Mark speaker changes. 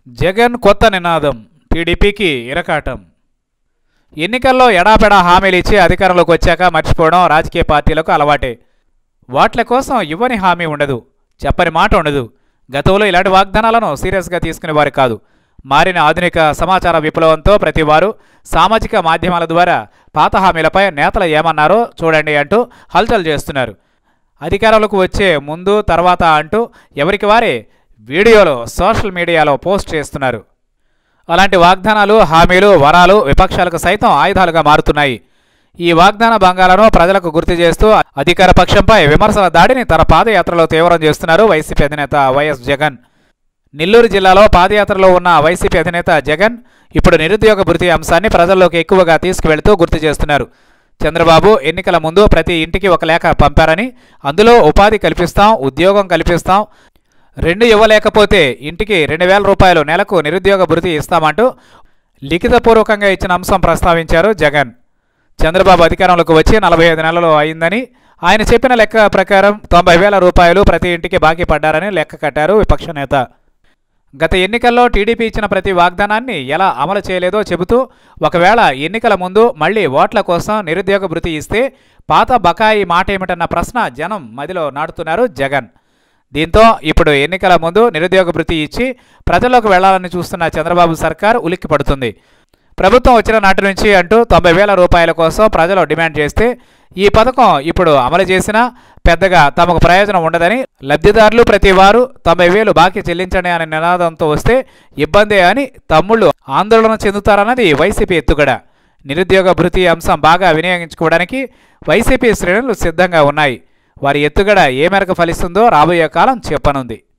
Speaker 1: జగన్ కొత్త నినాదం టీడీపీకి ఇరకాటం ఎన్నికల్లో ఎడాపెడా హామీలు ఇచ్చి అధికారంలోకి వచ్చాక మర్చిపోవడం రాజకీయ పార్టీలకు అలవాటే వాట్ల కోసం ఇవ్వని హామీ ఉండదు చెప్పని మాట ఉండదు గతంలో ఇలాంటి వాగ్దానాలను సీరియస్గా తీసుకునే వారు కాదు మారిన ఆధునిక సమాచార విప్లవంతో ప్రతి వారు సామాజిక మాధ్యమాల ద్వారా పాత హామీలపై నేతలు ఏమన్నారో చూడండి అంటూ హల్చల్ చేస్తున్నారు అధికారంలోకి వచ్చే ముందు తర్వాత అంటూ ఎవరికి వారే వీడియోలో సోషల్ మీడియాలో పోస్ట్ చేస్తున్నారు అలాంటి వాగ్దానాలు హామీలు వరాలు విపక్షాలకు సైతం ఆయుధాలుగా మారుతున్నాయి ఈ వాగ్దాన భంగాలను ప్రజలకు గుర్తు చేస్తూ అధికార పక్షంపై విమర్శల దాడిని తన పాదయాత్రలో తీవ్రం చేస్తున్నారు వైసీపీ అధినేత వైఎస్ జగన్ నెల్లూరు జిల్లాలో పాదయాత్రలో ఉన్న వైసీపీ అధినేత జగన్ ఇప్పుడు నిరుద్యోగ భృతి అంశాన్ని ప్రజల్లోకి ఎక్కువగా తీసుకువెళ్తూ గుర్తు చేస్తున్నారు చంద్రబాబు ఎన్నికల ముందు ప్రతి ఇంటికి ఒక లేఖ పంపారని అందులో ఉపాధి కల్పిస్తాం ఉద్యోగం కల్పిస్తాం రెండు ఇవ్వలేకపోతే ఇంటికి రెండు వేల రూపాయలు నెలకు నిరుద్యోగ భృతి ఇస్తామంటూ లిఖితపూర్వకంగా ఇచ్చిన అంశం ప్రస్తావించారు జగన్ చంద్రబాబు అధికారంలోకి వచ్చి నలభై ఐదు నెలలు అయిందని ఆయన చెప్పిన లెక్క ప్రకారం తొంభై వేల రూపాయలు ప్రతి ఇంటికి బాకీ పడ్డారని లెక్క కట్టారు విపక్ష నేత గత ఎన్నికల్లో టీడీపీ ఇచ్చిన ప్రతి వాగ్దానాన్ని ఎలా అమలు చేయలేదో చెబుతూ ఒకవేళ ఎన్నికల ముందు మళ్ళీ ఓట్ల కోసం నిరుద్యోగ భృతి ఇస్తే పాత బకాయి మాట ఏమిటన్న ప్రశ్న జనం మదిలో నాటుతున్నారు జగన్ దీంతో ఇప్పుడు ఎన్నికల ముందు నిరుద్యోగ భృతి ఇచ్చి ప్రజల్లోకి వెళ్లాలని చూస్తున్న చంద్రబాబు సర్కార్ ఉలిక్కి పడుతుంది ప్రభుత్వం వచ్చిన నాటి నుంచి అంటూ తొంభై వేల రూపాయల కోసం ప్రజలు డిమాండ్ చేస్తే ఈ పథకం ఇప్పుడు అమలు చేసినా పెద్దగా తమకు ప్రయోజనం ఉండదని లబ్ధిదారులు ప్రతి వారు తొంభై వేలు బాకీ చెల్లించండి అనే నినాదంతో వస్తే ఇబ్బందే అని తమ్ముళ్ళు ఆందోళన చెందుతారన్నది వైసీపీ ఎత్తుగడ నిరుద్యోగ భృతి అంశం బాగా వినియోగించుకోవడానికి వైసీపీ శ్రేణులు సిద్ధంగా ఉన్నాయి వారి ఎత్తుగడ ఏ మేరకు ఫలిస్తుందో రాబోయే కాలం చెప్పనుంది